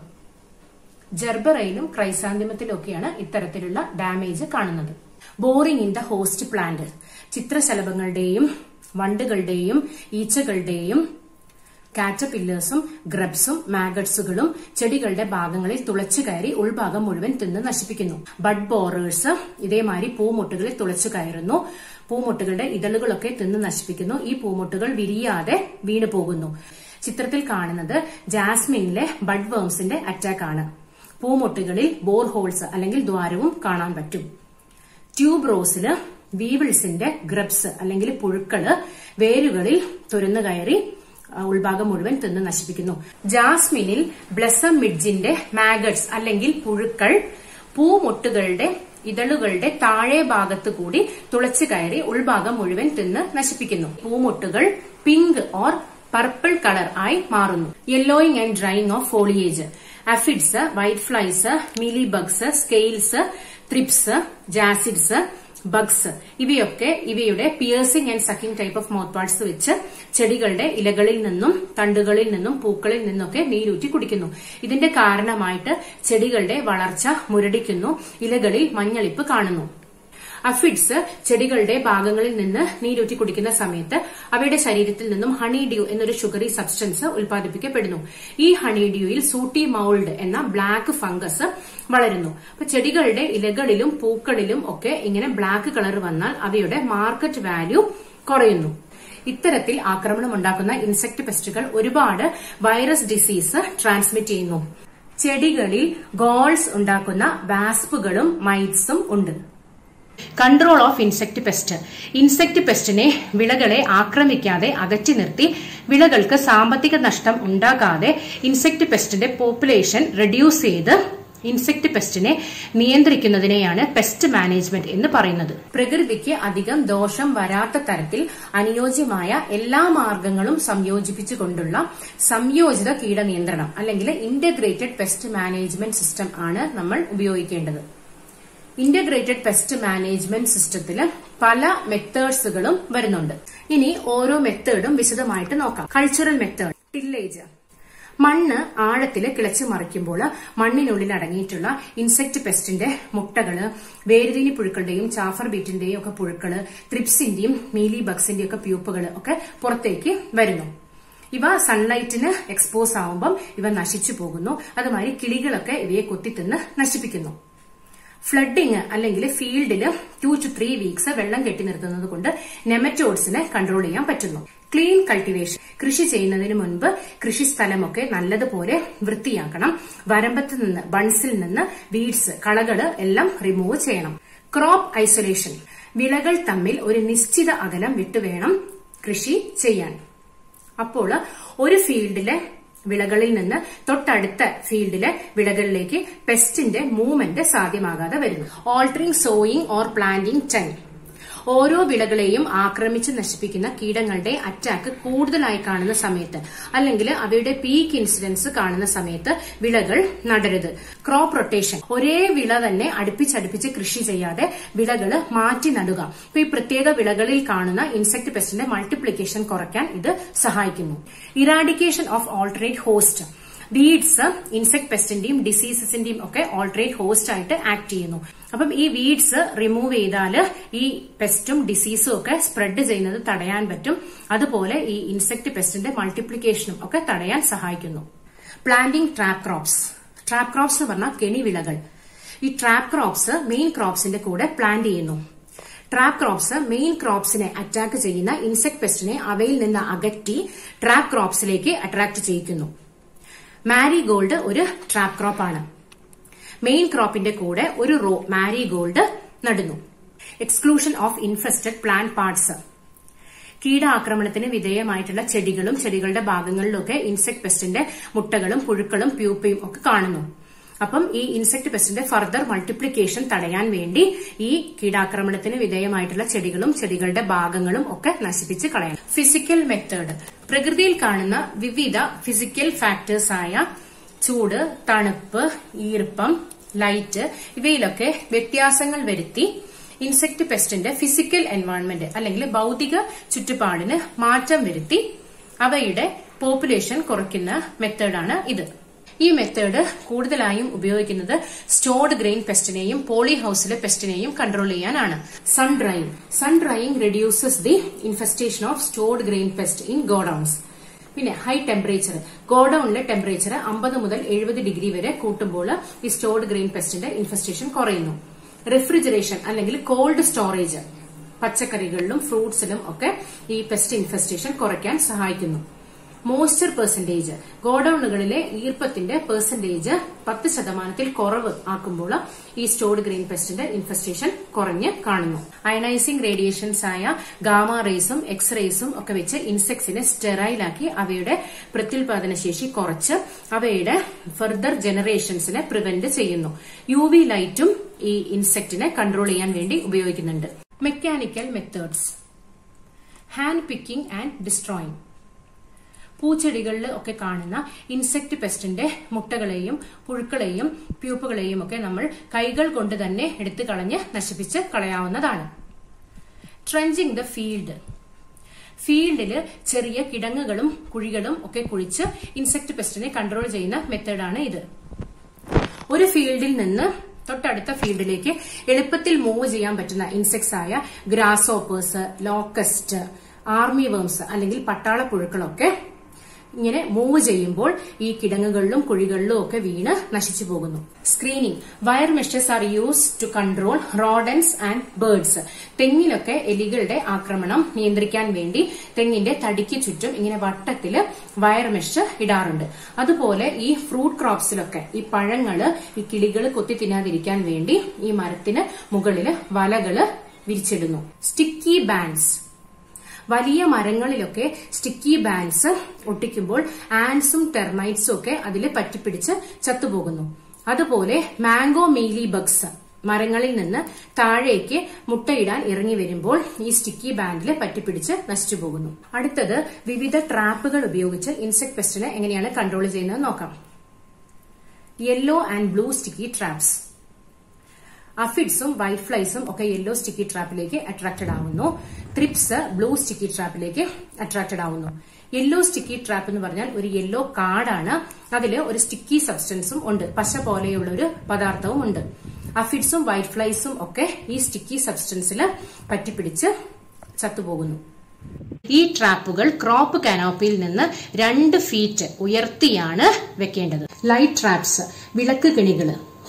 ജർബറയിലും ക്രൈസാന്തിമത്തിലും ഒക്കെയാണ് ഇത്തരത്തിലുള്ള ഡാമേജ് കാണുന്നത് boring in the host plant ചിത്രശലഭങ്ങളുടെയും വണ്ടുകളുടെയും ഈച്ചകളുടെയും കാറ്റപില്ലേഴ്സും ഗ്രബ്സും മാഗട്സുകളും ചെടികളുടെ ഭാഗങ്ങളിൽ തുളച്ചു കയറി ഉൾഭാഗം മുഴുവൻ തിന്ന് നശിപ്പിക്കുന്നു ബഡ് ബോറേഴ്സ് ഇതേമാതിരി പൂമുട്ടുകളിൽ തുളച്ചു കയറുന്നു പൂമുട്ടുകളുടെ ഇതളുകളൊക്കെ തിന്ന് നശിപ്പിക്കുന്നു ഈ പൂമുട്ടുകൾ വിരിയാതെ വീണു പോകുന്നു ചിത്രത്തിൽ കാണുന്നത് ജാസ്മിനിലെ ബഡ് വേംസിന്റെ അറ്റാക്ക് ആണ് പൂമുട്ടുകളിൽ ബോർ ഹോൾസ് അല്ലെങ്കിൽ ദ്വാരവും കാണാൻ പറ്റും ട്യൂബ് റോസില് വീവിൾസിന്റെ ഗ്രബ്സ് അല്ലെങ്കിൽ പുഴുക്കള് വേരുകളിൽ തുരന്നു കയറി ഉൾഭാഗം മുഴുവൻ തിന്ന് നശിപ്പിക്കുന്നു ജാസ്മിനിൽ ബ്ലസം മിഡ്ജിന്റെ മാഗട്സ് അല്ലെങ്കിൽ പുഴുക്കൾ പൂമൊട്ടുകളുടെ ഇതളുകളുടെ താഴെ ഭാഗത്ത് കൂടി തുളച്ചു കയറി ഉൾഭാഗം മുഴുവൻ തിന്ന് നശിപ്പിക്കുന്നു പൂമൊട്ടുകൾ പിങ്ക് ഓർ പർപ്പിൾ കളർ ആയി മാറുന്നു yellowing and drying of foliage aphids white flies mealy bugs scales thrips jassids bugs ഇവയൊക്കെ ഇവയുടെ piercing and sucking type of mouth parts വെച്ച് ചെടികളുടെ ഇലകളിൽ നിന്നും തണ്ടുകളിൽ നിന്നും പൂക്കളിൽ നിന്നൊക്കെ നീരൂറ്റി കുടിക്കുന്നു ഇതിന്റെ കാരണമായിട്ട് ചെടികളുടെ വളർച്ച മുരടിക്കുന്നു ഇലകളിൽ മഞ്ഞളിപ്പ് കാണുന്നു അഫിഡ്സ് ചെടികളുടെ ഭാഗങ്ങളിൽ നിന്ന് നീരൂറ്റി കുടിക്കുന്ന സമയത്ത് അവയുടെ ശരീരത്തിൽ നിന്നും ഹണി ഡ്യൂ എന്നൊരു ഷുഗറി സബ്സ്റ്റൻസ് ഉൽപ്പാദിപ്പിക്കപ്പെടുന്നു ഈ ഹണി ഡ്യൂയിൽ സൂട്ടി മൗൾഡ് എന്ന ബ്ലാക്ക് ഫംഗസ് വളരുന്നു അപ്പൊ ചെടികളുടെ ഇലകളിലും പൂക്കളിലും ഒക്കെ ഇങ്ങനെ ബ്ലാക്ക് കളർ വന്നാൽ അവയുടെ മാർക്കറ്റ് വാല്യൂ കുറയുന്നു ഇത്തരത്തിൽ ആക്രമണം ഉണ്ടാക്കുന്ന ഇൻസെക്ട് പെസ്റ്റുകൾ ഒരുപാട് വൈറസ് ഡിസീസ് ട്രാൻസ്മിറ്റ് ചെയ്യുന്നു ചെടികളിൽ ഗോൾസ് ഉണ്ടാക്കുന്ന വാസ്പുകളും മൈറ്റ്സും ഉണ്ട് control of insect pest insect പെസ്റ്റിനെ വിളകളെ ആക്രമിക്കാതെ അകറ്റി നിർത്തി വിളകൾക്ക് സാമ്പത്തിക നഷ്ടം ഉണ്ടാകാതെ ഇൻസെക്ട് പെസ്റ്റിന്റെ പോപ്പുലേഷൻ റെഡ്യൂസ് ചെയ്ത് ഇൻസെക്ട് പെസ്റ്റിനെ നിയന്ത്രിക്കുന്നതിനെയാണ് പെസ്റ്റ് മാനേജ്മെന്റ് എന്ന് പറയുന്നത് പ്രകൃതിക്ക് അധികം ദോഷം വരാത്ത തരത്തിൽ അനുയോജ്യമായ എല്ലാ മാർഗങ്ങളും സംയോജിപ്പിച്ചുകൊണ്ടുള്ള സംയോജിത കീടനിയന്ത്രണം അല്ലെങ്കിൽ ഇന്റഗ്രേറ്റഡ് പെസ്റ്റ് മാനേജ്മെന്റ് സിസ്റ്റം ആണ് നമ്മൾ ഉപയോഗിക്കേണ്ടത് ഇന്റഗ്രേറ്റഡ് പെസ്റ്റ് മാനേജ്മെന്റ് സിസ്റ്റത്തിൽ പല മെത്തേഡ്സുകളും വരുന്നുണ്ട് ഇനി ഓരോ മെത്തേഡും വിശദമായിട്ട് നോക്കാം കൾച്ചറൽ മെത്തേഡ് ടില്ലേജ് മണ്ണ് ആഴത്തിൽ കിളച്ച് മറിക്കുമ്പോൾ മണ്ണിനുള്ളിൽ അടങ്ങിയിട്ടുള്ള ഇൻസെക്ട് പെസ്റ്റിന്റെ മുട്ടകള് വേരുതീനി പുഴുക്കളുടെയും ചാഫർ ബീറ്റിന്റെയും ഒക്കെ പുഴുക്കള് ത്രിപ്സിന്റെയും മീലി ബഗ്സിന്റെയും ഒക്കെ പ്യൂപ്പുകൾ ഒക്കെ പുറത്തേക്ക് വരുന്നു ഇവ സൺലൈറ്റിന് എക്സ്പോസ് ആവുമ്പം ഇവ നശിച്ചു പോകുന്നു അതുമാതിരി കിളികളൊക്കെ ഇവയെ കൊത്തിത്തിന്ന് നശിപ്പിക്കുന്നു ഫ്ലഡിങ് അല്ലെങ്കിൽ ഫീൽഡിൽ ടു ടു ത്രീ വീക്സ് വെള്ളം കെട്ടി നിർത്തുന്നത് കൊണ്ട് നെമറ്റോഡ്സിനെ കൺട്രോൾ ചെയ്യാൻ പറ്റുന്നു ക്ലീൻ കൾട്ടിവേഷൻ കൃഷി ചെയ്യുന്നതിന് മുൻപ് കൃഷി സ്ഥലമൊക്കെ നല്ലതുപോലെ വൃത്തിയാക്കണം വരമ്പത്ത് നിന്ന് ബൺസിൽ നിന്ന് വീഡ്സ് കളകള് എല്ലാം റിമൂവ് ചെയ്യണം ക്രോപ്പ് ഐസൊലേഷൻ വിളകൾ തമ്മിൽ ഒരു നിശ്ചിത അകലം വിട്ടുവേണം കൃഷി ചെയ്യാൻ അപ്പോൾ ഒരു ഫീൽഡിലെ വിളകളിൽ നിന്ന് തൊട്ടടുത്ത ഫീൽഡിലെ വിളകളിലേക്ക് പെസ്റ്റിന്റെ മൂവ്മെന്റ് സാധ്യമാകാതെ വരുന്നു altering sowing or planting time ഓരോ വിളകളെയും ആക്രമിച്ച് നശിപ്പിക്കുന്ന കീടങ്ങളുടെ അറ്റാക്ക് കൂടുതലായി കാണുന്ന സമയത്ത് അല്ലെങ്കിൽ അവയുടെ പീക്ക് ഇൻസിഡൻസ് കാണുന്ന സമയത്ത് വിളകൾ നടരുത് ക്രോപ്പ് റൊട്ടേഷൻ ഒരേ വിള തന്നെ അടുപ്പിച്ചടുപ്പിച്ച് കൃഷി ചെയ്യാതെ വിളകൾ മാറ്റി നടുക ഇപ്പൊ ഈ പ്രത്യേക വിളകളിൽ കാണുന്ന ഇൻസെക്ട് പെസ്റ്റിന്റെ മൾട്ടിപ്ലിക്കേഷൻ കുറയ്ക്കാൻ ഇത് സഹായിക്കുന്നു eradication of alternate host weeds insect പെസ്റ്റിന്റെയും ഡിസീസസിന്റെയും ഒക്കെ ഓൾട്ടറേറ്റ് ഹോസ്റ്റ് ആയിട്ട് ആക്ട് ചെയ്യുന്നു അപ്പം ഈ വീഡ്സ് റിമൂവ് ചെയ്താൽ ഈ പെസ്റ്റും ഡിസീസും ഒക്കെ സ്പ്രെഡ് ചെയ്യുന്നത് തടയാൻ പറ്റും അതുപോലെ ഈ ഇൻസെക്ട് പെസ്റ്റിന്റെ മൾട്ടിപ്ലിക്കേഷനും ഒക്കെ തടയാൻ സഹായിക്കുന്നു planting trap crops trap crops എന്ന് പറഞ്ഞാൽ കെണിവിളകൾ ഈ ട്രാപ്പ് ക്രോപ്സ് മെയിൻ ക്രോപ്സിന്റെ കൂടെ പ്ലാന്റ് ചെയ്യുന്നു ട്രാപ്പ് ക്രോപ്സ് മെയിൻ ക്രോപ്സിനെ അറ്റാക്ക് ചെയ്യുന്ന ഇൻസെക്ട് പെസ്റ്റിനെ അവയിൽ നിന്ന് അകറ്റി ട്രാപ്പ് ക്രോപ്സിലേക്ക് അട്രാക്ട് ചെയ്യിക്കുന്നു മാരിഗോൾഡ് ഒരു ട്രാപ്പ് ക്രോപ്പ് ആണ് മെയിൻ ക്രോപ്പിന്റെ കൂടെ ഒരു റോ മാരിഗോൾഡ് നടുന്നു exclusion of infested plant parts കീടാക്രമണത്തിന് വിധേയമായിട്ടുള്ള ചെടികളും ചെടികളുടെ ഭാഗങ്ങളിലൊക്കെ ഇൻസെക്ട് പെസ്റ്റിന്റെ മുട്ടകളും പുഴുക്കളും പ്യൂപ്പയും ഒക്കെ കാണുന്നു അപ്പം ഈ ഇൻസെക്ട് പെസ്റ്റിന്റെ ഫർദർ മൾട്ടിപ്ലിക്കേഷൻ തടയാൻ വേണ്ടി ഈ കീടാക്രമണത്തിന് വിധേയമായിട്ടുള്ള ചെടികളും ചെടികളുടെ ഭാഗങ്ങളും ഒക്കെ നശിപ്പിച്ച് കളയണം ഫിസിക്കൽ മെത്തേഡ് പ്രകൃതിയിൽ കാണുന്ന വിവിധ ഫിസിക്കൽ ഫാക്ടേഴ്സ് ആയ ചൂട് തണുപ്പ് ഈർപ്പം ലൈറ്റ് ഇവയിലൊക്കെ വ്യത്യാസങ്ങൾ വരുത്തി ഇൻസെക്ട് പെസ്റ്റിന്റെ ഫിസിക്കൽ എൻവയോൺമെന്റ് അല്ലെങ്കിൽ ഭൗതിക ചുറ്റുപാടിന് മാറ്റം വരുത്തി അവയുടെ പോപ്പുലേഷൻ കുറയ്ക്കുന്ന മെത്തേഡാണ് ഇത് ഈ മെത്തേഡ് കൂടുതലായും ഉപയോഗിക്കുന്നത് സ്റ്റോർഡ് ഗ്രെയിൻ പെസ്റ്റിനെയും പോളി ഹൌസിലെ പെസ്റ്റിനെയും കൺട്രോൾ ചെയ്യാനാണ് sun drying sun drying reduces the infestation of stored grain pest in godowns പിന്നെ ഹൈ ടെമ്പറേച്ചർ ഗോഡൌണിലെ ടെമ്പറേച്ചർ അമ്പത് മുതൽ എഴുപത് ഡിഗ്രി വരെ കൂട്ടുമ്പോൾ ഈ സ്റ്റോർഡ് ഗ്രെയിൻ പെസ്റ്റിന്റെ ഇൻഫെസ്റ്റേഷൻ കുറയുന്നു റെഫ്രിജറേഷൻ അല്ലെങ്കിൽ കോൾഡ് സ്റ്റോറേജ് പച്ചക്കറികളിലും ഫ്രൂട്ട്സിലും ഒക്കെ ഈ പെസ്റ്റ് ഇൻഫെസ്റ്റേഷൻ കുറയ്ക്കാൻ സഹായിക്കുന്നു മോയ്സ്ചർ പെർസെന്റേജ് ഗോഡൌണുകളിലെ ഈർപ്പത്തിന്റെ പെർസെന്റേജ് പത്ത് ശതമാനത്തിൽ കുറവ് ആക്കുമ്പോൾ ഈ സ്റ്റോർഡ് ഗ്രെയിൻ പെസ്റ്റിന്റെ ഇൻഫെസ്റ്റേഷൻ കുറഞ്ഞ് കാണുന്നു അയണൈസിംഗ് റേഡിയേഷൻസ് ആയ ഗാമ റേസും എക്സ് റേസും ഒക്കെ വെച്ച് ഇൻസെക്ട്സിനെ സ്റ്റെറൈലാക്കി അവയുടെ പ്രത്യുൽപാദന ശേഷി കുറച്ച് അവയുടെ ഫർദർ ജനറേഷൻസിനെ പ്രിവെന്റ് ചെയ്യുന്നു യു വി ലൈറ്റും ഈ ഇൻസെക്റ്റിനെ കൺട്രോൾ ചെയ്യാൻ വേണ്ടി ഉപയോഗിക്കുന്നുണ്ട് mechanical methods hand picking and destroying പൂച്ചെടികളിൽ ഒക്കെ കാണുന്ന ഇൻസെക്ട് പെസ്റ്റിന്റെ മുട്ടകളെയും പുഴുക്കളെയും പ്യൂപ്പുകളെയും ഒക്കെ നമ്മൾ കൈകൾ കൊണ്ട് തന്നെ എടുത്തു കളഞ്ഞ് നശിപ്പിച്ച് കളയാവുന്നതാണ് ട്രെഞ്ചിങ് ദ ഫീൽഡ് ഫീൽഡിൽ ചെറിയ കിടങ്ങുകളും കുഴികളും ഒക്കെ കുഴിച്ച് ഇൻസെക്ട് പെസ്റ്റിനെ കൺട്രോൾ ചെയ്യുന്ന മെത്തേഡാണ് ഇത് ഒരു ഫീൽഡിൽ നിന്ന് തൊട്ടടുത്ത ഫീൽഡിലേക്ക് എളുപ്പത്തിൽ മൂവ് ചെയ്യാൻ പറ്റുന്ന ഇൻസെക്ട്സ് ആയ ഗ്രാസോപ്പേഴ്സ് ലോക്കസ്റ്റ് ആർമി വേംസ് അല്ലെങ്കിൽ പട്ടാള പുഴുക്കളൊക്കെ ഇങ്ങനെ മൂവ് ചെയ്യുമ്പോൾ ഈ കിടങ്ങുകളിലും കുഴികളിലും ഒക്കെ വീണ് നശിച്ചു പോകുന്നു screening wire meshes are use to control rodents and birds തെങ്ങിലൊക്കെ എലികളുടെ ആക്രമണം നിയന്ത്രിക്കാൻ വേണ്ടി തെങ്ങിന്റെ തടിക്ക് ചുറ്റും ഇങ്ങനെ വട്ടത്തില് വയർ മെഷ് ഇടാറുണ്ട് അതുപോലെ ഈ ഫ്രൂട്ട് ക്രോപ്സിലൊക്കെ ഈ പഴങ്ങള് ഈ കിളികൾ കൊത്തി തിന്നാതിരിക്കാൻ വേണ്ടി ഈ മരത്തിന് മുകളില് വലകള് വിരിച്ചിടുന്നു സ്റ്റിക്കി ബാൻഡ്സ് വലിയ മരങ്ങളിലൊക്കെ സ്റ്റിക്കി ബാൻഡ്സ് ഒട്ടിക്കുമ്പോൾ ആൻസും ടെർമൈറ്റ്സും ഒക്കെ അതിൽ പറ്റിപ്പിടിച്ച് ചത്തുപോകുന്നു അതുപോലെ മാംഗോ മീലി ബഗ്സ് മരങ്ങളിൽ നിന്ന് താഴേക്ക് മുട്ടയിടാൻ ഇറങ്ങി വരുമ്പോൾ ഈ സ്റ്റിക്കി ബാൻഡിൽ പറ്റിപ്പിടിച്ച് നശിച്ചു പോകുന്നു അടുത്തത് വിവിധ ട്രാപ്പുകൾ ഉപയോഗിച്ച് ഇൻസെക്ട് പെസ്റ്റിനെ എങ്ങനെയാണ് കൺട്രോൾ ചെയ്യുന്നത് നോക്കാം yellow and blue sticky traps അഫിഡ്സും വൈറ്റ് ഫ്ലൈസും ഒക്കെ യെല്ലോ സ്റ്റിക്കി ട്രാപ്പിലേക്ക് അട്രാക്റ്റഡ് ആവുന്നു ത്രിപ്സ് ബ്ലൂ സ്റ്റിക്കി ട്രാപ്പിലേക്ക് അട്രാക്റ്റഡ് ആവുന്നു യെല്ലോ സ്റ്റിക്കി ട്രാപ്പ് എന്ന് പറഞ്ഞാൽ ഒരു യെല്ലോ കാർഡാണ് അതിൽ ഒരു സ്റ്റിക്കി സബ്സ്റ്റൻസും ഉണ്ട് പശ പോലെയുള്ള ഒരു പദാർത്ഥവും ഉണ്ട് അഫിഡ്സും വൈറ്റ് ഫ്ലൈസും ഒക്കെ ഈ സ്റ്റിക്കി സബ്സ്റ്റൻസിൽ പറ്റിപ്പിടിച്ച് ചത്തുപോകുന്നു ഈ ട്രാപ്പുകൾ ക്രോപ്പ് കാനോപ്പിയിൽ നിന്ന് രണ്ട് ഫീറ്റ് ഉയർത്തിയാണ് വെക്കേണ്ടത് ലൈറ്റ് ട്രാപ്സ് വിളക്ക് കെണികള്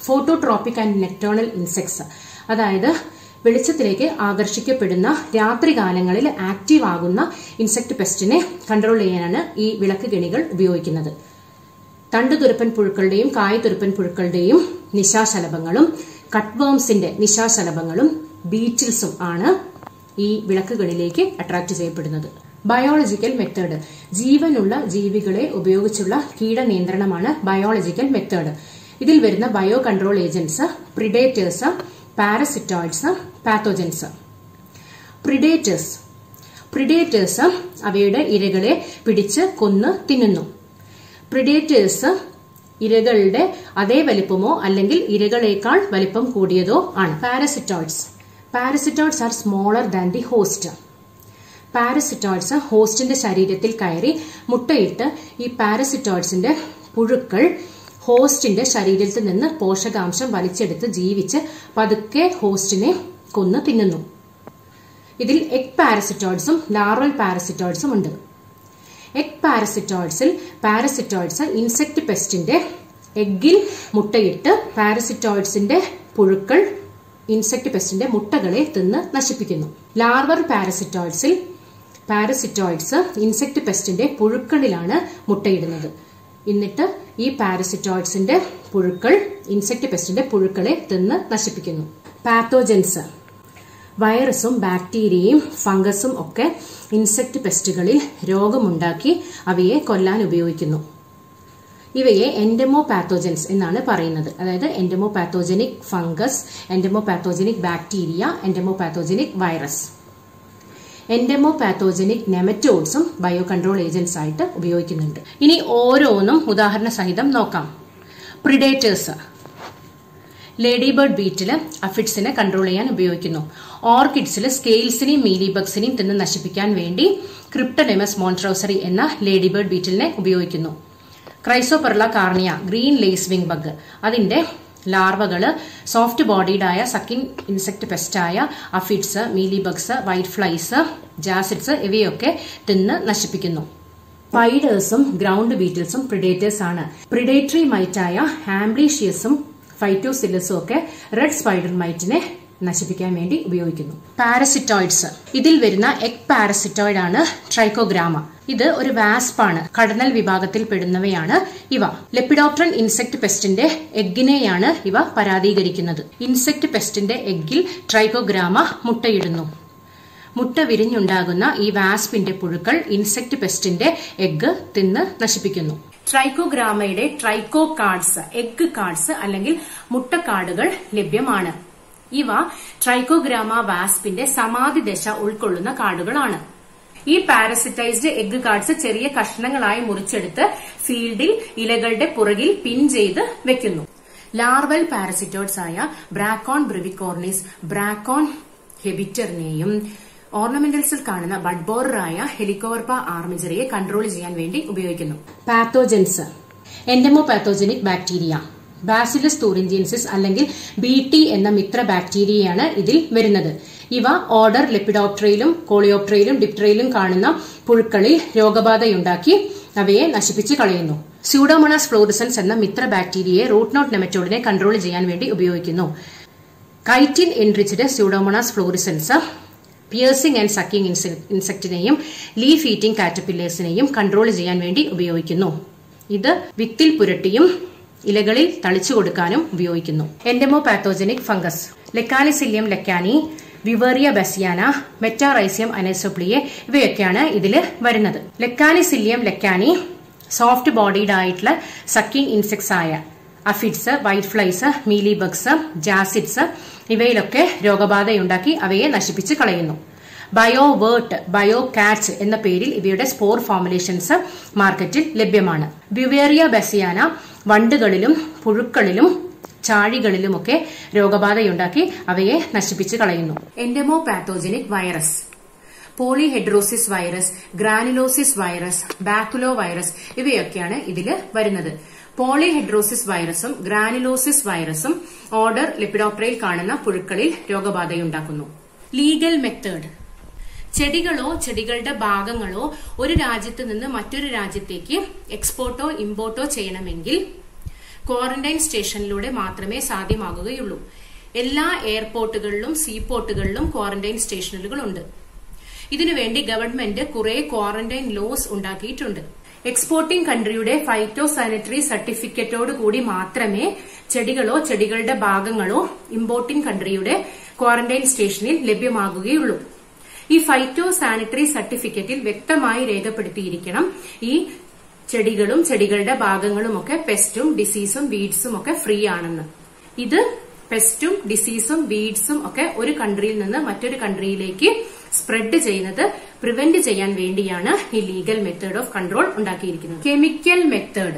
ഫോട്ടോട്രോപ്പിക് ആൻഡ് നെക്ടോണൽ ഇൻസെക്ട്സ് അതായത് വെളിച്ചത്തിലേക്ക് ആകർഷിക്കപ്പെടുന്ന രാത്രികാലങ്ങളിൽ ആക്റ്റീവ് ആകുന്ന ഇൻസെക്ട് പെസ്റ്റിനെ കൺട്രോൾ ചെയ്യാനാണ് ഈ വിളക്ക് കെണികൾ ഉപയോഗിക്കുന്നത് തണ്ടുതുരപ്പൻ പുഴുക്കളുടെയും കായതുരപ്പൻ പുഴുക്കളുടെയും നിശാശലഭങ്ങളും കട്ട്വേംസിന്റെ നിശാശലഭങ്ങളും ബീറ്റിൽസും ആണ് ഈ വിളക്കുകളിലേക്ക് അട്രാക്ട് ചെയ്യപ്പെടുന്നത് ബയോളജിക്കൽ മെത്തേഡ് ജീവനുള്ള ജീവികളെ ഉപയോഗിച്ചുള്ള കീടനിയന്ത്രണമാണ് ബയോളജിക്കൽ മെത്തേഡ് ഇതിൽ വരുന്ന bio control agents predators parasitoids pathogens predators predators അവയുടെ ഇരകളെ പിടിച്ച് കൊന്ന് തിന്നുന്നു പ്രിഡേറ്റേഴ്സ് ഇരകളുടെ അതേ വലിപ്പമോ അല്ലെങ്കിൽ ഇരകളേക്കാൾ വലിപ്പം കൂടിയതോ ആണ് parasitoids parasitoids are smaller than the host parasitoids ഹോസ്റ്റിന്റെ ശരീരത്തിൽ കയറി മുട്ടയിട്ട് ഈ പാരസിറ്റോയിഡ്സിന്റെ പുഴുക്കൾ ഹോസ്റ്റിന്റെ ശരീരത്തിൽ നിന്ന് പോഷകാംശം വലിച്ചെടുത്ത് ജീവിച്ച് പതുക്കെ ഹോസ്റ്റിനെ കൊന്നു തിന്നുന്നു ഇതിൽ എഗ് പാരസിറ്റോയിഡ്സും ലാർവൽ പാരസിറ്റോയിഡ്സും ഉണ്ട് എഗ് പാരസിറ്റോയിഡ്സിൽ പാരസിറ്റോയിഡ്സ് ഇൻസെക്ട് പെസ്റ്റിന്റെ എഗ്ഗിൽ മുട്ടയിട്ട് പാരസിറ്റോയിഡ്സിന്റെ പുഴുക്കൾ ഇൻസെക്ട് പെസ്റ്റിന്റെ മുട്ടകളെ തിന്ന് നശിപ്പിക്കുന്നു ലാർവർ പാരസിറ്റോയിഡ്സിൽ പാരസിറ്റോയിഡ്സ് ഇൻസെക്ട് പെസ്റ്റിന്റെ പുഴുക്കളിലാണ് മുട്ടയിടുന്നത് എന്നിട്ട് ഈ പാരസിറ്റോയിഡ്സിന്റെ പുഴുക്കൾ ഇൻസെക്ട് പെസ്റ്റിന്റെ പുഴുക്കളെ തിന്ന് നശിപ്പിക്കുന്നു പാത്തോജൻസ് വൈറസും ബാക്ടീരിയയും ഫംഗസും ഒക്കെ ഇൻസെക്ട് പെസ്റ്റുകളിൽ രോഗമുണ്ടാക്കി അവയെ കൊല്ലാൻ ഉപയോഗിക്കുന്നു ഇവയെ എൻഡമോ പാത്തോജൻസ് എന്നാണ് പറയുന്നത് അതായത് entomopathogenic fungus entomopathogenic bacteria entomopathogenic virus entomopathogenic നെമറ്റോഡ്സും ബയോ കൺട്രോൾ ഏജൻസ് ആയിട്ട് ഉപയോഗിക്കുന്നുണ്ട് ഇനി ഓരോന്നും ഉദാഹരണ സഹിതം നോക്കാം പ്രിഡേറ്റേഴ്സ് ലേഡി ബേർഡ് ബീറ്റില് അഫിഡ്സിനെ കൺട്രോൾ ചെയ്യാൻ ഉപയോഗിക്കുന്നു ഓർക്കിഡ്സിൽ സ്കെയിൽസിനെയും മീലിബഗ്സിനെയും തിന്ന് നശിപ്പിക്കാൻ വേണ്ടി ക്രിപ്റ്റഡെമസ് മോൺട്രോസറി എന്ന ലേഡി ബേർഡ് ബീറ്റിലിനെ ഉപയോഗിക്കുന്നു Chrysoperla carnea green lacewing bug അതിന്റെ ലാർവകള് സോഫ്റ്റ് ബോഡീഡായ സക്കിൻ ഇൻസെക്ട് പെസ്റ്റായ aphids mealybugs white flies jassids ഇവയൊക്കെ തിന്ന് നശിപ്പിക്കുന്നു സ്പൈഡേഴ്സും ഗ്രൗണ്ട് ബീറ്റിൽസും പ്രിഡേറ്റേഴ്സ് ആണ് പ്രിഡേറ്ററി മൈറ്റായ ആംബ്ലീഷ്യസും ഫൈറ്റോസില്ലസും ഒക്കെ റെഡ് സ്പൈഡർ മൈറ്റിനെ നശിപ്പിക്കാൻ വേണ്ടി ഉപയോഗിക്കുന്നു പാരസിറ്റോയിഡ്സ് ഇതിൽ വരുന്ന എഗ് പാരസിറ്റോയിഡ് ആണ് ട്രൈക്കോഗ്രാമ ഇത് ഒരു വാസ്പാണ് കടന്നൽ വിഭാഗത്തിൽ പെടുന്നവയാണ് ഇവ ലെപ്പിഡോപ്ട്രൻ ഇൻസെക്ട് പെസ്റ്റിന്റെ എഗ്ഗിനെയാണ് ഇവ പരാതീകരിക്കുന്നത് ഇൻസെക്ട് പെസ്റ്റിന്റെ എഗ്ഗിൽ ട്രൈക്കോഗ്രാമ മുട്ടയിടുന്നു മുട്ട വിരിഞ്ഞുണ്ടാകുന്ന ഈ വാസ്പിന്റെ പുഴുക്കൾ ഇൻസെക്ട് പെസ്റ്റിന്റെ എഗ്ഗ് തിന്ന് നശിപ്പിക്കുന്നു ട്രൈക്കോഗ്രാമയുടെ ട്രൈക്കോ കാർഡ്സ് എഗ് കാർഡ്സ് അല്ലെങ്കിൽ മുട്ടക്കാർഡുകൾ ലഭ്യമാണ് ഇവ ട്രൈക്കോഗ്രാമ വാസ്പിന്റെ സമാധി ദശ ഉൾക്കൊള്ളുന്ന കാർഡുകളാണ് ഈ പാരസിറ്റൈസ്ഡ് എഗ് കാർഡ്സ് ചെറിയ കഷ്ണങ്ങളായി മുറിച്ചെടുത്ത് ഫീൽഡിൽ ഇലകളുടെ പുറകിൽ പിൻ ചെയ്ത് വെക്കുന്നു ലാർവൽ പാരസിറ്റോയിഡ്സ് ആയ ബ്രാക്കോൺ ബ്രിവിക്കോർണിസ് ബ്രാക്കോൺ ഹെബിറ്ററിനെയും ഓർണമെന്റൽസിൽ കാണുന്ന ബഡ്ബോറായ ഹെലിക്കോവർപ്പ ആർമിജറിയെ കൺട്രോൾ ചെയ്യാൻ വേണ്ടി ഉപയോഗിക്കുന്നു pathogens entomopathogenic bacteria Bacillus thuringiensis അല്ലെങ്കിൽ ബി ടി എന്ന മിത്ര ബാക്ടീരിയയാണ് ഇതിൽ വരുന്നത് ഇവ ഓർഡർ ലെപ്പിഡോപ്ട്രയിലും കോളിയോപ്ട്രയിലും ഡിപ്ട്രയിലും കാണുന്ന പുഴുക്കളിൽ രോഗബാധയുണ്ടാക്കി അവയെ നശിപ്പിച്ച് കളയുന്നു സ്യൂഡോമോണാസ് ഫ്ലോറിസൻസ് എന്ന മിത്ര ബാക്ടീരിയയെ റൂട്ട് നോട്ട് നെമറ്റോഡിനെ കൺട്രോൾ ചെയ്യാൻ വേണ്ടി ഉപയോഗിക്കുന്നു chitin enriched Pseudomonas fluorescens piercing and sucking ഇൻസെക്റ്റിനെയും ലീഫ് ഈറ്റിംഗ് കാറ്റപ്പില്ലേഴ്സിനെയും കൺട്രോൾ ചെയ്യാൻ വേണ്ടി ഉപയോഗിക്കുന്നു ഇത് വിത്തിൽ പുരട്ടിയും ഇലകളിൽ തളിച്ചു കൊടുക്കാനും ഉപയോഗിക്കുന്നു entomopathogenic fungus Lecanicillium lecanii Beauveria bassiana Metarhizium anisopliae ഇവയൊക്കെയാണ് ഇതിൽ വരുന്നത് ലെക്കാനിസില്യം ലെക്കാനി സോഫ്റ്റ് ബോഡീഡ് ആയിട്ടുള്ള സക്കിംഗ് ഇൻസെക്ട്സ് ആയ aphids white flies mealybugs jassids ഇവയിലൊക്കെ രോഗബാധയുണ്ടാക്കി അവയെ നശിപ്പിച്ച് കളയുന്നു ബയോ വേർട്ട് ബയോ കാറ്റ്സ് എന്ന പേരിൽ ഇവയുടെ സ്പോർ ഫോമുലേഷൻസ് മാർക്കറ്റിൽ ലഭ്യമാണ് ബിവേറിയ ബസിയാന വണ്ടുകളിലും പുഴുക്കളിലും ചാഴികളിലുമൊക്കെ രോഗബാധയുണ്ടാക്കി അവയെ നശിപ്പിച്ച് കളയുന്നു entomopathogenic virus polyhedrosis virus granulosis virus baculovirus ഇവയൊക്കെയാണ് ഇതിൽ വരുന്നത് പോളിഹെഡ്രോസിസ് വൈറസും ഗ്രാനുലോസിസ് വൈറസും ഓർഡർ ലിപ്പിഡോപ്രയിൽ കാണുന്ന പുഴുക്കളിൽ രോഗബാധയുണ്ടാക്കുന്നു ലീഗൽ മെത്തേഡ് ചെടികളോ ചെടികളുടെ ഭാഗങ്ങളോ ഒരു രാജ്യത്ത് നിന്ന് മറ്റൊരു രാജ്യത്തേക്ക് എക്സ്പോർട്ടോ ഇമ്പോർട്ടോ ചെയ്യണമെങ്കിൽ ക്വാറന്റൈൻ സ്റ്റേഷനിലൂടെ മാത്രമേ സാധ്യമാകുകയുള്ളൂ എല്ലാ എയർപോർട്ടുകളിലും സീപോർട്ടുകളിലും ക്വാറന്റൈൻ സ്റ്റേഷനുകളുണ്ട് ഇതിനുവേണ്ടി ഗവൺമെന്റ് കുറെ ക്വാറന്റൈൻ ലോസ് ഉണ്ടാക്കിയിട്ടുണ്ട് എക്സ്പോർട്ടിംഗ് കൺട്രിയുടെ ഫൈറ്റോ സാനിറ്ററി സർട്ടിഫിക്കറ്റോട് കൂടി മാത്രമേ ചെടികളോ ചെടികളുടെ ഭാഗങ്ങളോ ഇമ്പോർട്ടിംഗ് കൺട്രിയുടെ ക്വാറന്റൈൻ സ്റ്റേഷനിൽ ലഭ്യമാകുകയുള്ളൂ ഈ ഫൈറ്റോ സാനിറ്ററി സർട്ടിഫിക്കറ്റിൽ വ്യക്തമായി രേഖപ്പെടുത്തിയിരിക്കണം ഈ ചെടികളും ചെടികളുടെ ഭാഗങ്ങളും ഒക്കെ പെസ്റ്റും ഡിസീസും വീഡ്സും ഒക്കെ ഫ്രീ ആണെന്ന് ഇത് പെസ്റ്റും ഡിസീസും വീഡ്സും ഒക്കെ ഒരു കൺട്രിയിൽ നിന്ന് മറ്റൊരു കൺട്രിയിലേക്ക് സ്പ്രെഡ് ചെയ്യുന്നത് പ്രിവെന്റ് ചെയ്യാൻ വേണ്ടിയാണ് ഈ ലീഗൽ മെത്തേഡ് ഓഫ് കൺട്രോൾ ഉണ്ടാക്കിയിരിക്കുന്നത് കെമിക്കൽ മെത്തേഡ്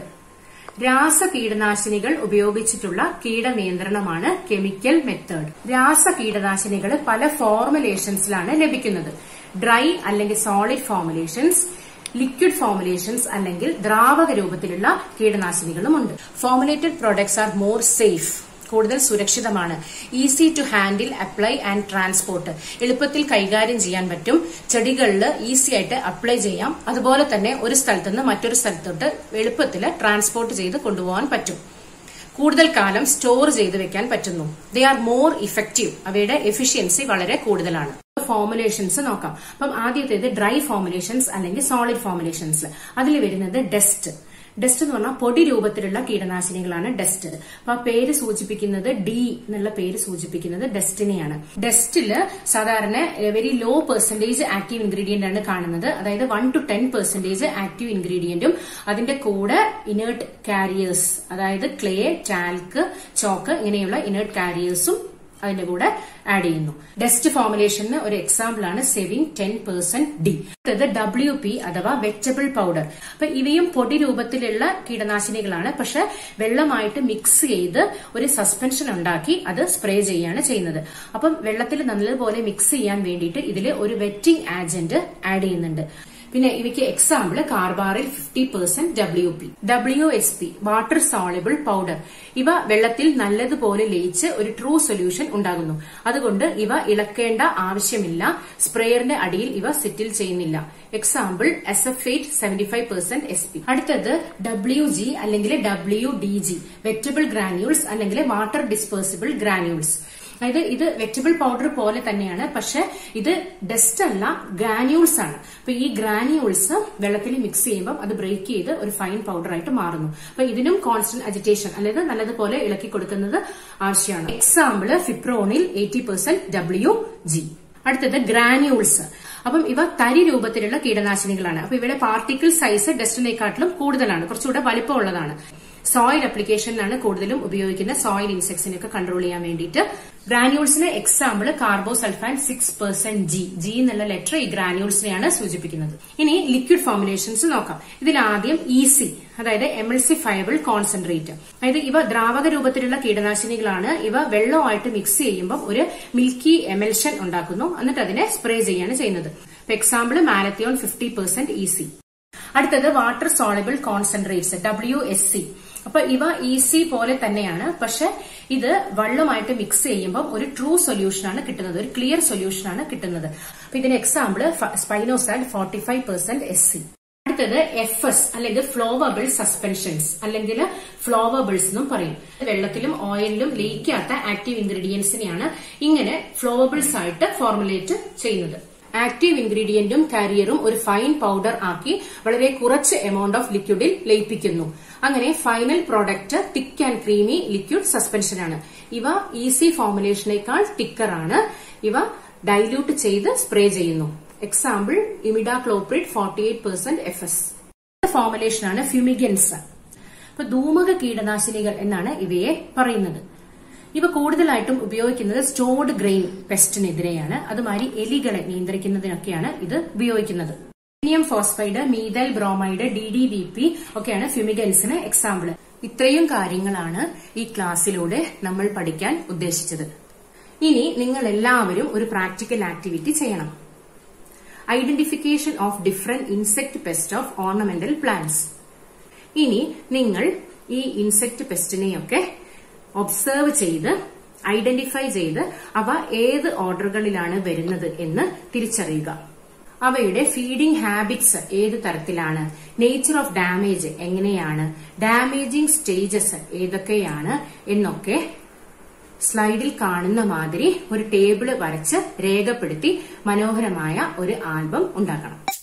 രാസ കീടനാശിനികൾ ഉപയോഗിച്ചിട്ടുള്ള കീടനിയന്ത്രണമാണ് കെമിക്കൽ മെത്തേഡ് രാസ കീടനാശിനികൾ പല ഫോർമുലേഷൻസിലാണ് ലഭിക്കുന്നത് ഡ്രൈ അല്ലെങ്കിൽ സോളിഡ് ഫോർമുലേഷൻസ് ലിക്വിഡ് ഫോർമുലേഷൻസ് അല്ലെങ്കിൽ ദ്രാവക രൂപത്തിലുള്ള കീടനാശിനികളുമുണ്ട് formulated products are more safe കൂടുതൽ സുരക്ഷിതമാണ് easy to handle apply and transport എളുപ്പത്തിൽ കൈകാര്യം ചെയ്യാൻ പറ്റും ചെടികളിൽ ഈസി ആയിട്ട് അപ്ലൈ ചെയ്യാം അതുപോലെ തന്നെ ഒരു സ്ഥലത്ത് നിന്ന് മറ്റൊരു സ്ഥലത്തോട്ട് എളുപ്പത്തിൽ ട്രാൻസ്പോർട്ട് ചെയ്ത് കൊണ്ടുപോകാൻ പറ്റും കൂടുതൽ കാലം സ്റ്റോർ ചെയ്ത് വെക്കാൻ പറ്റുന്നു ദേ ആർ മോർ ഇഫക്റ്റീവ് അവയുടെ എഫിഷ്യൻസി വളരെ കൂടുതലാണ് ഫോർമുലേഷൻസ് നോക്കാം അപ്പം ആദ്യത്തേത് ഡ്രൈ ഫോർമുലേഷൻസ് അല്ലെങ്കിൽ സോളിഡ് ഫോർമുലേഷൻസ് അതിൽ വരുന്നത് ഡസ്റ്റ് ഡസ്റ്റ് എന്ന് പറഞ്ഞാൽ പൊടി രൂപത്തിലുള്ള കീടനാശിനികളാണ് ഡസ്റ്റ് അപ്പൊ ആ പേര് സൂചിപ്പിക്കുന്നത് ഡി എന്നുള്ള പേര് സൂചിപ്പിക്കുന്നത് ഡസ്റ്റിനെയാണ് ഡസ്റ്റില് സാധാരണ very low percentage active ingredient ആണ് കാണുന്നത് അതായത് one to ten percentage active ഇൻഗ്രീഡിയന്റും അതിന്റെ കൂടെ ഇനേർട്ട് കാരിയേഴ്സ് അതായത് ക്ലേ ടാൽക്ക് ചോക്ക് ഇങ്ങനെയുള്ള ഇനേർട്ട് കാരിയേഴ്സും അതിന്റെ കൂടെ ആഡ് ചെയ്യുന്നു ഡസ്റ്റ് ഫോർമുലേഷന് ഒരു എക്സാമ്പിൾ ആണ് സെവിങ് ടെൻ പെർസെന്റ് ഡി അടുത്തത് ഡബ്ല്യു പി അഥവാ വെജിറ്റബിൾ പൗഡർ അപ്പൊ ഇവയും പൊടി രൂപത്തിലുള്ള കീടനാശിനികളാണ് പക്ഷെ വെള്ളമായിട്ട് മിക്സ് ചെയ്ത് ഒരു സസ്പെൻഷൻ ഉണ്ടാക്കി അത് സ്പ്രേ ചെയ്യാണ് ചെയ്യുന്നത് അപ്പം വെള്ളത്തിൽ നല്ലതുപോലെ മിക്സ് ചെയ്യാൻ വേണ്ടിയിട്ട് ഇതിൽ ഒരു വെറ്റിംഗ് ആജന്റ് ആഡ് ചെയ്യുന്നുണ്ട് പിന്നെ ഇവയ്ക്ക് example carbaryl fifty percent W P W S P water soluble powder ഇവ വെള്ളത്തിൽ നല്ലതുപോലെ ലയിച്ച് ഒരു ട്രൂ സൊല്യൂഷൻ ഉണ്ടാകുന്നു അതുകൊണ്ട് ഇവ ഇളക്കേണ്ട ആവശ്യമില്ല സ്പ്രേയറിന്റെ അടിയിൽ ഇവ സെറ്റിൽ ചെയ്യുന്നില്ല example S F eight seventy five percent S P അടുത്തത് ഡബ്ല്യു ജി അല്ലെങ്കിൽ W D G wettable granules അല്ലെങ്കിൽ വാട്ടർ ഡിസ്പേഴ്സിബിൾ ഗ്രാന്യൂൾസ് അതായത് ഇത് വെജിറ്റബിൾ പൗഡർ പോലെ തന്നെയാണ് പക്ഷെ ഇത് ഡസ്റ്റ് അല്ല ഗ്രാന്യൂൾസ് ആണ് അപ്പൊ ഈ ഗ്രാന്യൂൾസ് വെള്ളത്തിൽ മിക്സ് ചെയ്യുമ്പോൾ അത് ബ്രേക്ക് ചെയ്ത് ഒരു ഫൈൻ പൗഡർ ആയിട്ട് മാറുന്നു അപ്പൊ ഇതിനും കോൺസ്റ്റന്റ് അജിറ്റേഷൻ അല്ലെങ്കിൽ നല്ലതുപോലെ ഇളക്കി കൊടുക്കുന്നത് ആവശ്യമാണ് example fipronil eighty percent W G അടുത്തത് ഗ്രാന്യൂൾസ് അപ്പം ഇവ തരി രൂപത്തിലുള്ള കീടനാശിനികളാണ് അപ്പൊ ഇവയുടെ പാർട്ടിക്കിൾ സൈസ് ഡസ്റ്റിനെക്കാട്ടിലും കൂടുതലാണ് കുറച്ചുകൂടെ വലിപ്പമുള്ളതാണ് സോയിൽ അപ്ലിക്കേഷനിലാണ് കൂടുതലും ഉപയോഗിക്കുന്ന സോയിൽ ഇൻസെക്ട്സിനെയൊക്കെ കൺട്രോൾ ചെയ്യാൻ വേണ്ടിയിട്ട് ഗ്രാന്യൂൾസിന് example carbosulfan six percent G G എന്നുള്ള ലെറ്റർ ഈ ഗ്രാന്യൂൾസിനെയാണ് സൂചിപ്പിക്കുന്നത് ഇനി ലിക്വിഡ് ഫോർമുലേഷൻസ് നോക്കാം ഇതിൽ ആദ്യം ഈസി അതായത് എമൾസിഫയബിൾ കോൺസെൻട്രേറ്റ് അതായത് ഇവ ദ്രാവക രൂപത്തിലുള്ള കീടനാശിനികളാണ് ഇവ വെള്ളമായിട്ട് മിക്സ് ചെയ്യുമ്പോൾ ഒരു മിൽക്കി എമൽഷൻ ഉണ്ടാക്കുന്നു എന്നിട്ട് അതിനെ സ്പ്രേ ചെയ്യാണ് ചെയ്യുന്നത് example malathion fifty percent EC അടുത്തത് water soluble concentrates W S C അപ്പൊ ഇവ ഈസി പോലെ തന്നെയാണ് പക്ഷെ ഇത് വെള്ളമായിട്ട് മിക്സ് ചെയ്യുമ്പോൾ ഒരു ട്രൂ സൊല്യൂഷൻ ആണ് കിട്ടുന്നത് ഒരു ക്ലിയർ സൊല്യൂഷൻ ആണ് കിട്ടുന്നത് അപ്പൊ ഇതിന് example spinosad forty five percent S C അടുത്തത് എഫ് എസ് അല്ലെങ്കിൽ ഫ്ലോവബിൾ സസ്പെൻഷൻസ് അല്ലെങ്കിൽ ഫ്ലോവബിൾസ് എന്നും പറയും വെള്ളത്തിലും ഓയിലിലും ലയിക്കാത്ത ആക്റ്റീവ് ഇൻഗ്രീഡിയൻസിനെയാണ് ഇങ്ങനെ ഫ്ലോവബിൾസ് ആയിട്ട് ഫോർമുലേറ്റ് ചെയ്യുന്നത് ആക്റ്റീവ് ഇൻഗ്രീഡിയന്റും കാരിയറും ഒരു ഫൈൻ പൗഡർ ആക്കി വളരെ കുറച്ച് എമൗണ്ട് ഓഫ് ലിക്വിഡിൽ ലയിപ്പിക്കുന്നു അങ്ങനെ final product thick and creamy liquid suspension ആണ് ഇവ ഈസി ഫോർമുലേഷനേക്കാൾ തിക്കർ ആണ് ഇവ ഡൈല്യൂട്ട് ചെയ്ത് സ്പ്രേ ചെയ്യുന്നു example imidacloprid forty eight percent F S formulation ആണ് ഫ്യൂമിഗൻസ് അപ്പൊ ധൂമക കീടനാശിനികൾ എന്നാണ് ഇവയെ പറയുന്നത് ഇവ കൂടുതലായിട്ടും ഉപയോഗിക്കുന്നത് സ്റ്റോർഡ് ഗ്രെയിൻ പെസ്റ്റിനെതിരെയാണ് അതുമാതിരി എലികളെ നിയന്ത്രിക്കുന്നതിനൊക്കെയാണ് ഇത് ഉപയോഗിക്കുന്നത് aluminium phosphide methyl bromide D D B P ഒക്കെയാണ് ഫ്യൂമിഗൻസിന് എക്സാമ്പിൾ ഇത്രയും കാര്യങ്ങളാണ് ഈ ക്ലാസ്സിലൂടെ നമ്മൾ പഠിക്കാൻ ഉദ്ദേശിച്ചത് ഇനി നിങ്ങൾ എല്ലാവരും ഒരു പ്രാക്ടിക്കൽ ആക്ടിവിറ്റി ചെയ്യണം identification of different insect pest of ornamental plants ഇനി നിങ്ങൾ ഈ ഇൻസെക്ട് പെസ്റ്റിനെയൊക്കെ ഒബ്സർവ് ചെയ്ത് ഐഡന്റിഫൈ ചെയ്ത് അവ ഏത് ഓർഡറുകളിലാണ് വരുന്നത് എന്ന് തിരിച്ചറിയുക അവയുടെ ഫീഡിംഗ് ഹാബിറ്റ്സ് ഏത് തരത്തിലാണ് നേച്ചർ ഓഫ് ഡാമേജ് എങ്ങനെയാണ് ഡാമേജിംഗ് സ്റ്റേജസ് ഏതൊക്കെയാണ് എന്നൊക്കെ സ്ലൈഡിൽ കാണുന്ന മാതിരി ഒരു ടേബിള് വരച്ച് രേഖപ്പെടുത്തി മനോഹരമായ ഒരു ആൽബം ഉണ്ടാക്കണം